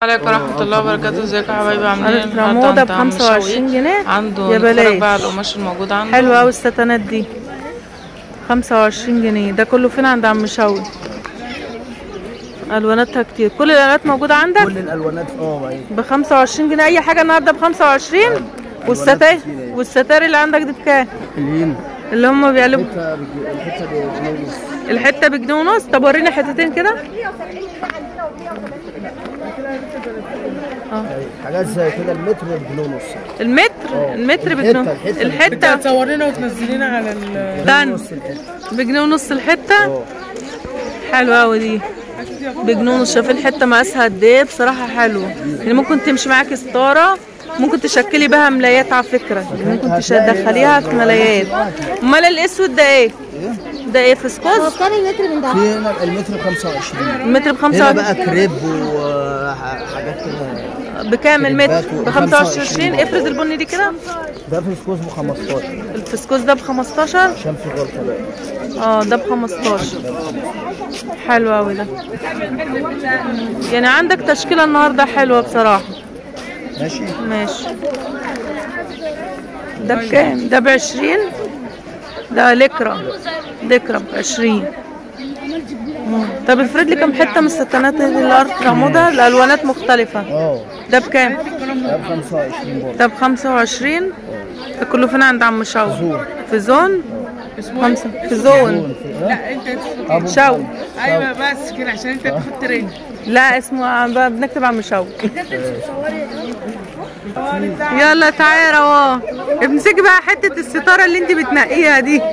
عليكم ورحمة الله وبركاته ازيكم يا حبايبي عاملين ايه قالت النهارده رموده عند ب عم 25 شوقي. جنيه عنده يا نتفرج بلاش بقى على القماش الموجود عنده حلوة أوي الستانات دي 25 جنيه ده كله فين عند عم شوقي الواناتها كتير كل الالوانات موجوده عندك كل الالوانات اه بعيد ب 25 جنيه اي حاجه النهارده ب 25 والستاير كتير يعني. والستاير اللي عندك دي بكام الهين اللي هم بيقلبوا الحته بج- الحته بجنيه ونص الحته بجنيه ونص طب وريني حتتين كده حاجات زي كده المتر بجنيه ونص المتر اه. المتر الحتة- بجنيه الحتة الحته تصورينا وتنزلينا على ال استنى نص الحته بجنيه ونص الحته اه حلوه قوي دي بجنيه ونص شايفين الحته مقاسها قد ايه بصراحه حلوه يعني ممكن تمشي معاكي ستاره ممكن تشكلي بها ملايات على فكره يعني ممكن تدخليها في ملايات امال الاسود ده ايه ده ايه فسكوز كام المتر من ده؟ في هنا المتر ب 25 المتر ب هنا 25 بقى كريب وحاجات كده بكام المتر ب ب 25 25 افرض البني دي كده ده في سكوز ب 15 الفسكوز ده ب 15 شمس غلطه بقى اه ده ب 15 حلو قوي ده يعني عندك تشكيله النهارده حلوه بصراحه ماشي ماشي ده بكام ده بعشرين ده لكرة لكرة بعشرين مم. طب افرد لي كم حتة من الستانات دي الارض رموده الالوانات مختلفة اه ده بكام ده ب 25 برضه ده بخمسة وعشرين ده كله فين عند عم شاو زون. في زون خمسة في زون لا انت ابو شاو ايوه بس كده عشان انت تحط رجل لا اسمه عم- بنكتب عم شاو يلا تعالى اهو امسكي بقى حتة الستارة اللي انت بتنقيها دي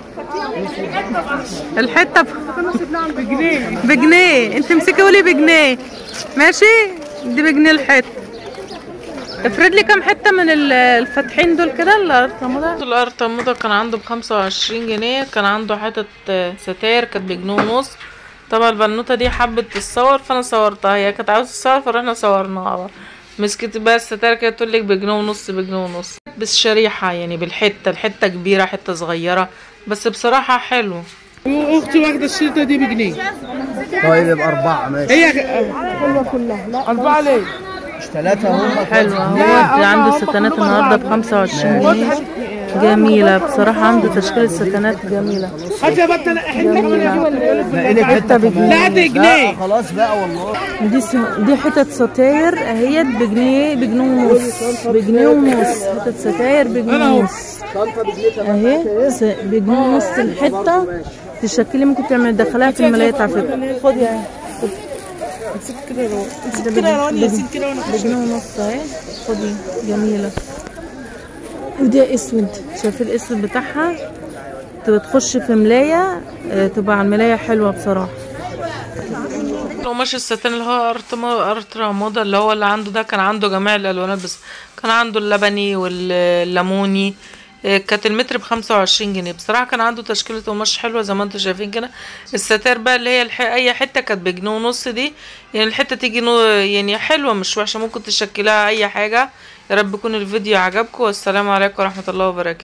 الحتة ب- بجنيه بجنيه انت امسكي قولي بجنيه ماشي دي بجنيه الحتة افرد لي كام حتة من ال- الفاتحين دول كده الارطمة الارتموده كان عنده ب 25 جنيه كان عنده حتة آه، ستاير كانت بجنيه ونص طبعا البنوتة دي حبت تتصور فانا صورتها هي كانت عاوزة تتصور فروحنا صورناها مسكت بقى الستاير كده تقول لك بجنيه ونص بجنيه ونص بس شريحة يعني بالحتة الحتة كبيرة حتة صغيرة بس بصراحة حلو واختي واخده الشريطه دي بجنيه طيب يبقى اربعه ماشي هي كلها اربعه ليه؟ مش ثلاثه هم حلوة هو اللي عنده ستانات النهارده ب 25 جنيه جميلة بصراحة عنده تشكيلة ستانات جميلة هات يا بطه لا احنا بقى لك حته بجنيه لا دي جنيه خلاص بقى والله دي س... دي حتت ستاير اهيت بجنيه بجنيه ونص بجنيه ونص حتت ستاير بجنيه ونص اهي س... بجنيه ونص الحتة تشكلي ممكن تعمل تدخلها في الملايات على فكرة خدي اهي امسك كده يا روان امسك كده يا روان ياسين كده وانا بجنيه ونص اهي خدي جميلة ودي اسود شايف الاسود بتاعها تبقى تخش في ملاية آه، تبقى على الملاية حلوة بصراحة القماش الستان اللي هو ارتما ارترا موضة اللي هو اللي عنده ده كان عنده جميع الالوانات بس كان عنده اللبني والليموني إيه، كانت المتر بخمسة وعشرين جنيه بصراحة كان عنده تشكيلة قماش حلوة زي ما انتوا شايفين كده الستار بقى اللي هي الح... اي حتة كانت بجنيه ونص دي يعني الحتة تيجي نو... يعني حلوة مش وحشة ممكن تشكلها اي حاجة يا رب يكون الفيديو عجبكم والسلام عليكم ورحمة الله وبركاته